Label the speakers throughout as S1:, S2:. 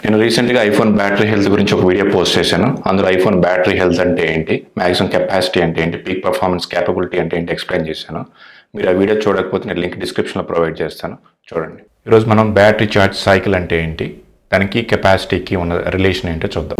S1: నేను రీసెంట్గా iPhone battery health గురించి ఒక వీడియో పోస్ట్ చేశాను అందులో ఐఫోన్ బ్యాటరీ హెల్త్ అంటే ఏంటి మ్యాక్సిమం కెపాసిటీ అంటే ఏంటి పీక్ పర్ఫార్మెన్స్ క్యాపబిలిటీ అంటే ఏంటి ఎక్స్ప్లెయిన్ చేశాను మీరు ఆ వీడియో చూడకపోతే నేను లింక్ డిస్క్రిప్షన్లో ప్రొవైడ్ చేస్తాను చూడండి ఈరోజు మనం బ్యాటరీ ఛార్జ్ సైకిల్ అంటే ఏంటి దానికి కెపాసిటీకి ఉన్న రిలేషన్ ఏంటో చూద్దాం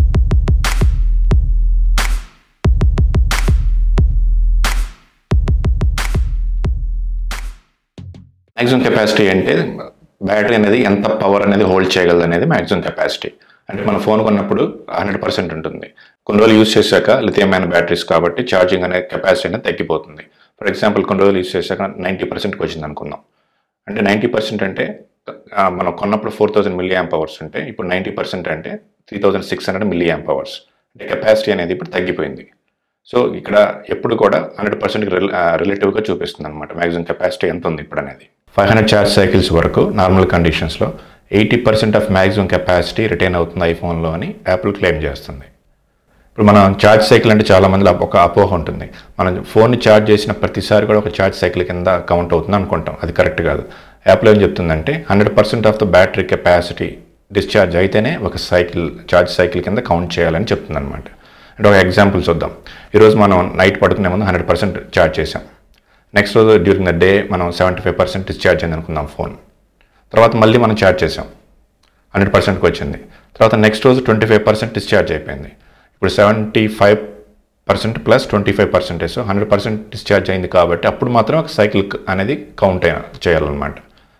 S1: మ్యాక్సిమం కెపాసిటీ అంటే బ్యాటరీ అనేది ఎంత పవర్ అనేది హోల్డ్ చేయగలదు అనేది మ్యాక్సిమం కెపాసిటీ అంటే మన ఫోన్ కొన్నప్పుడు హండ్రెడ్ పర్సెంట్ ఉంటుంది కొన్ని రోజులు యూస్ చేశాక లిథియమైన బ్యాటరీస్ కాబట్టి ఛార్జింగ్ అనే కెపాసిటీ అనేది తగ్గిపోతుంది ఫర్ ఎగ్జాంపుల్ కొన్ని రోజులు యూస్ చేశాక నైంటీ పర్సెంట్కి వచ్చింది అనుకుందాం అంటే నైంటీ పర్సెంట్ అంటే ఆ, మనం కొన్నప్పుడు four thousand milliamp hours ఉంటే ఇప్పుడు నైంటీ పర్సెంట్ అంటే three thousand six hundred milliamp hours అంటే కెపాసిటీ అనేది ఇప్పుడు తగ్గిపోయింది సో ఇక్కడ ఎప్పుడు కూడా హండ్రెడ్ పర్సెంట్ రిలేటివ్గా చూపిస్తుంది అనమాట మ్యాక్సిమం కెపాసిటీ ఎంత ఉంది ఇప్పుడు అనేది ఫైవ్ హండ్రెడ్ ఛార్జ్ సైకిల్స్ వరకు నార్మల్ కండిషన్స్లో eighty percent of maximum capacity retain అవుతుంది ఐఫోన్లో అని యాపిల్ క్లెయిమ్ చేస్తుంది ఇప్పుడు మనం ఛార్జ్ సైకిల్ అంటే చాలా మందిలో ఒక అపోహ ఉంటుంది మనం ఫోన్ని ఛార్జ్ చేసిన ప్రతిసారి కూడా ఒక ఛార్జ్ సైకిల్ కింద కౌంట్ అవుతుంది అనుకుంటాం అది కరెక్ట్ కాదు యాప్లో ఏం చెప్తుందంటే hundred percent of the battery capacity discharge అయితేనే ఒక సైకిల్ ఛార్జ్ సైకిల్ కింద కౌంట్ చేయాలని చెప్తుంది అనమాట అంటే ఒక ఎగ్జాంపుల్ చూద్దాం ఈరోజు మనం నైట్ పడుకునే ముందు హండ్రెడ్ పర్సెంట్ ఛార్జ్ చేసాం నెక్స్ట్ రోజు డ్యూరింగ్ ద డే మనం సెవెంటీ ఫైవ్ పర్సెంట్ డిశ్చార్జ్ అయింది అనుకుందాం ఫోన్ తర్వాత మళ్ళీ మనం ఛార్జ్ చేసాం హండ్రెడ్ పర్సెంట్కి వచ్చింది తర్వాత నెక్స్ట్ రోజు ట్వంటీ ఫైవ్ పర్సెంట్ డిశ్చార్జ్ అయిపోయింది ఇప్పుడు seventy five percent plus twenty five percentage hundred percent discharge అయింది కాబట్టి అప్పుడు మాత్రం ఒక సైకిల్ అనేది కౌంట్ అయిన చేయాలన్నమాట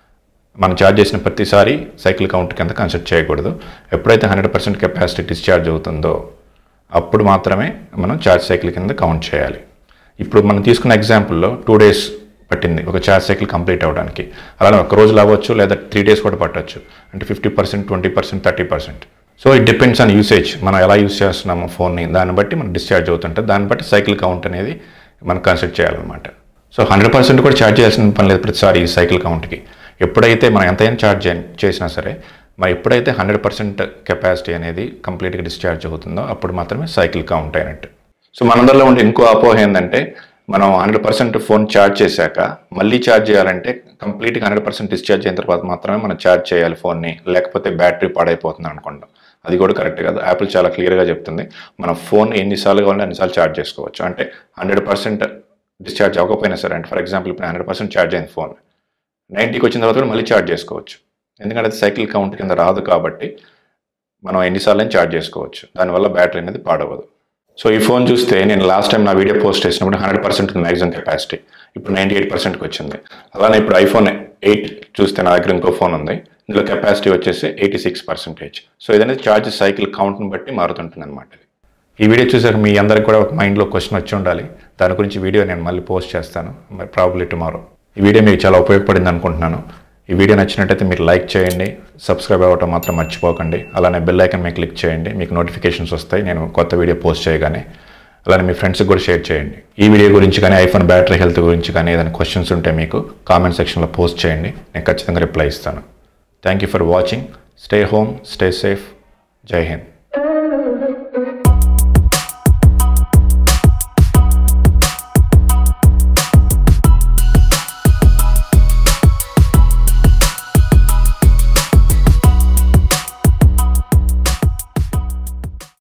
S1: మనం ఛార్జ్ చేసిన ప్రతిసారి సైకిల్ కౌంట్ కింద కన్సిడర్ చేయకూడదు ఎప్పుడైతే హండ్రెడ్ పర్సెంట్ కెపాసిటీ డిశ్చార్జ్ అవుతుందో అప్పుడు మాత్రమే మనం ఛార్జ్ సైకిల్ కింద కౌంట్ చేయాలి ఇప్పుడు మనం తీసుకున్న ఎగ్జాంపుల్లో టూ డేస్ పట్టింది ఒక ఛార్జ్ సైకిల్ కంప్లీట్ అవ్వడానికి అలానే ఒక రోజులో అవ్వచ్చు లేదా త్రీ డేస్ కూడా పట్టవచ్చు అంటే fifty percent twenty percent thirty percent so it depends on usage మనం ఎలా యూస్ చేస్తున్నామో ఫోన్ని దాన్ని బట్టి మనం డిశ్చార్జ్ అవుతుంటే దాన్ని బట్టి సైకిల్ కౌంట్ అనేది మనం కన్సిడర్ చేయాలన్నమాట సో హండ్రెడ్ పర్సెంట్ కూడా ఛార్జ్ చేయాల్సిన పని లేదు ప్రతిసారి ఈ సైకిల్ కౌంట్కి ఎప్పుడైతే మనం ఎంతైనా ఛార్జ్ చేసినా సరే మరి ఎప్పుడైతే హండ్రెడ్ పర్సెంట్ కెపాసిటీ అనేది కంప్లీట్గా డిశ్చార్జ్ అవుతుందో అప్పుడు మాత్రమే సైకిల్ కౌంట్ అయినట్టు సో మనందరిలో ఉండే ఇంకో అపోహ ఏంటంటే మనం హండ్రెడ్ పర్సెంట్ ఫోన్ ఛార్జ్ చేశాక మళ్ళీ ఛార్జ్ చేయాలంటే కంప్లీట్గా హండ్రెడ్ పర్సెంట్ డిశ్చార్జ్ అయిన తర్వాత మాత్రమే మనం ఛార్జ్ చేయాలి ఫోన్ని లేకపోతే బ్యాటరీ పాడైపోతుంది అనుకుంటాం అది కూడా కరెక్ట్ కాదు యాపిల్ చాలా క్లియర్గా చెప్తుంది మన ఫోన్ ఎన్నిసార్లు కావాలంటే అన్నిసార్లు ఛార్జ్ చేసుకోవచ్చు అంటే హండ్రెడ్ పర్సెంట్ డిశ్చార్జ్ అవ్వకపోయినా సరే అంటే ఫర్ ఎగ్జాంపుల్ ఇప్పుడు హండ్రెడ్ పర్సెంట్ ఛార్జ్ అయింది ఫోన్ నైంటీకి వచ్చిన తర్వాత కూడా మళ్ళీ ఛార్జ్ చేసుకోవచ్చు ఎందుకంటే అది సైకిల్ కౌంట్ కింద రాదు కాబట్టి మనం ఎన్నిసార్లు ఛార్జ్ చేసుకోవచ్చు దానివల్ల బ్యాటరీ అనేది పాడవదు సో ఈ ఫోన్ చూస్తే నేను లాస్ట్ టైం నా వీడియో పోస్ట్ చేసినప్పుడు హండ్రెడ్ పర్సెంట్ మ్యాక్సిమం కెపాసిటీ ఇప్పుడు నైంటీ ఎయిట్ పర్సెంట్కి వచ్చింది అలానే ఇప్పుడు ఐఫోన్ ఎయిట్ చూస్తే నా దగ్గర ఇంకో ఫోన్ ఉంది ఇందులో కెపాసిటీ వచ్చేసి ఎయిటీ సిక్స్ పర్సెంటేజ్ సో ఇదనేది ఛార్జ్ సైకిల్ కౌంట్ని బట్టి మారుతుంటుంది అనమాట ఈ వీడియో చూసాక మీ అందరికి కూడా ఒక మైండ్లో క్వశ్చన్ వచ్చి ఉండాలి దాని గురించి వీడియో నేను మళ్ళీ పోస్ట్ చేస్తాను ప్రాబ్లీ టుమారో ఈ వీడియో మీకు చాలా ఉపయోగపడింది అనుకుంటున్నాను ఈ వీడియో నచ్చినట్టయితే మీరు లైక్ చేయండి సబ్స్క్రైబ్ అవ్వటం మాత్రం మర్చిపోకండి అలానే బెల్ ఐకన్ మీద క్లిక్ చేయండి మీకు నోటిఫికేషన్స్ వస్తాయి నేను కొత్త వీడియో పోస్ట్ చేయగానే అలానే మీ ఫ్రెండ్స్కి కూడా షేర్ చేయండి ఈ వీడియో గురించి కానీ ఐఫోన్ బ్యాటరీ హెల్త్ గురించి కానీ ఏదైనా క్వశ్చన్స్ ఉంటే మీకు కామెంట్ సెక్షన్లో పోస్ట్ చేయండి నేను ఖచ్చితంగా రిప్లై ఇస్తాను thank you for watching stay home stay safe Jai Hind